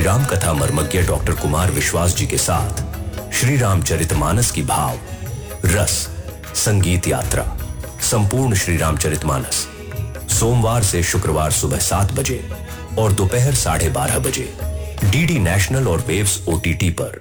राम कथा मर्मज्ञ डॉक्टर कुमार विश्वास जी के साथ श्री रामचरितमानस की भाव रस संगीत यात्रा संपूर्ण श्री रामचरितमानस सोमवार से शुक्रवार सुबह सात बजे और दोपहर साढ़े बारह बजे डीडी नेशनल और वेव्स ओटीटी पर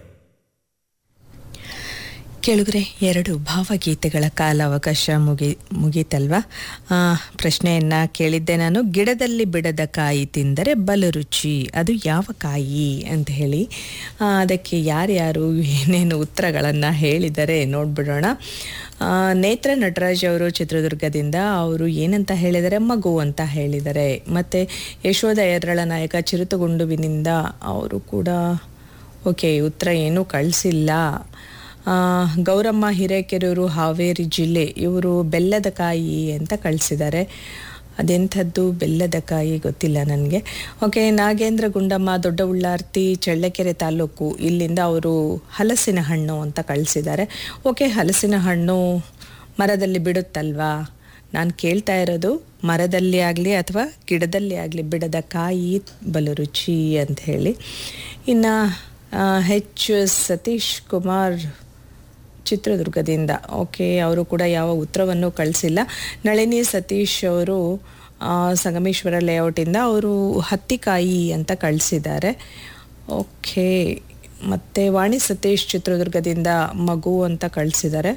ಕೇಳುಗರೆ ಎರಡು ಭಾವಗೀತೆಗಳ ಕಾಲಾವಕಾಶ ಮುಗಿ ಮುಗೀತಲ್ವಾ ಆ, ಪ್ರಶ್ನೆಯನ್ನ ಕೇಳಿದ್ದೆ ನಾನು ಗಿಡದಲ್ಲಿ ಬಿಡದ ಕಾಯಿ ತಿಂದರೆ ಬಲು ರುಚಿ ಅದು ಯಾವ ಕಾಯಿ ಅಂತ ಹೇಳಿ ಆ, ಅದಕ್ಕೆ ಯಾರ್ಯಾರು ಏನೇನು ಉತ್ತರಗಳನ್ನು ಹೇಳಿದರೆ ನೋಡ್ಬಿಡೋಣ ಆ, ನೇತ್ರ ನಟರಾಜ್ ಅವರು ಚಿತ್ರದುರ್ಗದಿಂದ ಅವರು ಏನಂತ ಹೇಳಿದರೆ ಮಗು ಅಂತ ಹೇಳಿದ್ದಾರೆ ಮತ್ತು ಯಶೋಧ ಎರ್ರಳ ನಾಯಕ ಚಿರುತುಗುಂಡುವಿನಿಂದ ಅವರು ಕೂಡ ಓಕೆ ಉತ್ತರ ಏನೂ ಕಳಿಸಿಲ್ಲ ಆ, ಗೌರಮ್ಮ ಹಿರೇಕೆರೂರು ಹಾವೇರಿ ಜಿಲ್ಲೆ ಇವರು ಬೆಲ್ಲದ ಕಾಯಿ ಅಂತ ಕಳಿಸಿದ್ದಾರೆ ಅದೆಂಥದ್ದು ಬೆಲ್ಲದ ಕಾಯಿ ಗೊತ್ತಿಲ್ಲ ನನಗೆ ಓಕೆ ನಾಗೇಂದ್ರ ಗುಂಡಮ್ಮ ದೊಡ್ಡ ಉಳ್ಳಾರ್ತಿ ಚಳ್ಳಕೆರೆ ತಾಲೂಕು ಇಲ್ಲಿಂದ ಅವರು ಹಲಸಿನ ಹಣ್ಣು ಅಂತ ಕಳಿಸಿದ್ದಾರೆ ಓಕೆ ಹಲಸಿನ ಹಣ್ಣು ಮರದಲ್ಲಿ ಬಿಡುತ್ತಲ್ವಾ ನಾನು ಕೇಳ್ತಾ ಇರೋದು ಮರದಲ್ಲಿ ಆಗಲಿ ಅಥವಾ ಗಿಡದಲ್ಲಿ ಆಗಲಿ ಬಿಡದ ಕಾಯಿ ಬಲು ರುಚಿ ಅಂತ ಹೇಳಿ ಇನ್ನು ಹೆಚ್ ಸತೀಶ್ ಕುಮಾರ್ ಚಿತ್ರದುರ್ಗದಿಂದ ಓಕೆ ಅವರು ಕೂಡ ಯಾವ ಉತ್ತರವನ್ನು ಕಳಿಸಿಲ್ಲ ನಳಿನಿ ಸತೀಶ್ ಅವರು ಆ, ಸಂಗಮೇಶ್ವರ ಲೇಔಟಿಂದ ಅವರು ಹತ್ತಿಕಾಯಿ ಅಂತ ಕಳಿಸಿದ್ದಾರೆ ಓಕೆ ಮತ್ತು ವಾಣಿ ಸತೀಶ್ ಚಿತ್ರದುರ್ಗದಿಂದ ಮಗು ಅಂತ ಕಳಿಸಿದ್ದಾರೆ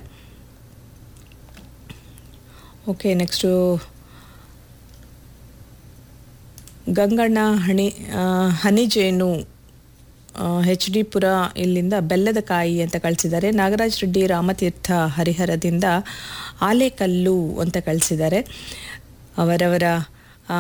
ಓಕೆ ನೆಕ್ಸ್ಟು ಗಂಗಣ್ಣ ಹಣಿ ಆ, ಹನಿಜೇನು ಹೆಚ್ ಡಿ ಪುರ ಇಲ್ಲಿಂದ ಬೆಲ್ಲದ ಕಾಯಿ ಅಂತ ಕಳಿಸಿದ್ದಾರೆ ನಾಗರಾಜ್ ರೆಡ್ಡಿ ರಾಮತೀರ್ಥ ಹರಿಹರದಿಂದ ಆಲೆಕಲ್ಲು ಅಂತ ಕಳಿಸಿದ್ದಾರೆ ಅವರವರ ಆ,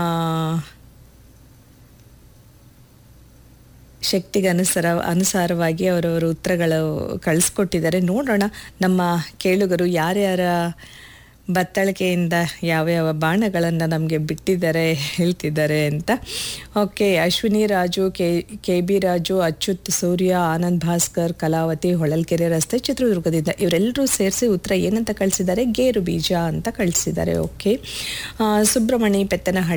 ಶಕ್ತಿಗೆ ಅನುಸಾರ ಅನುಸಾರವಾಗಿ ಅವರವರ ಉತ್ತರಗಳು ಕಳಿಸ್ಕೊಟ್ಟಿದ್ದಾರೆ ನೋಡೋಣ ನಮ್ಮ ಕೇಳುಗರು ಯಾರ್ಯಾರ ಬತ್ತಳಿಕೆಯಿಂದ ಯಾವ ಯಾವ ಬಾಣಗಳನ್ನು ನಮಗೆ ಬಿಟ್ಟಿದ್ದಾರೆ ಹೇಳ್ತಿದ್ದಾರೆ ಅಂತ okay Ashwini Raju K K B Raju Achyut Surya Anand Bhaskar Kalavathi Holalkere ರಸ್ತೆ ಚಿತ್ರದುರ್ಗದಿಂದ ಇವರೆಲ್ಲರೂ ಸೇರಿಸಿ ಉತ್ತರ ಏನಂತ ಕಳಿಸಿದ್ದಾರೆ ಗೇರು ಬೀಜ ಅಂತ ಕಳಿಸಿದ್ದಾರೆ ಓಕೆ ಆ, ಸುಬ್ರಹ್ಮಣಿ ಪೆತ್ತನಹಳ್ಳಿ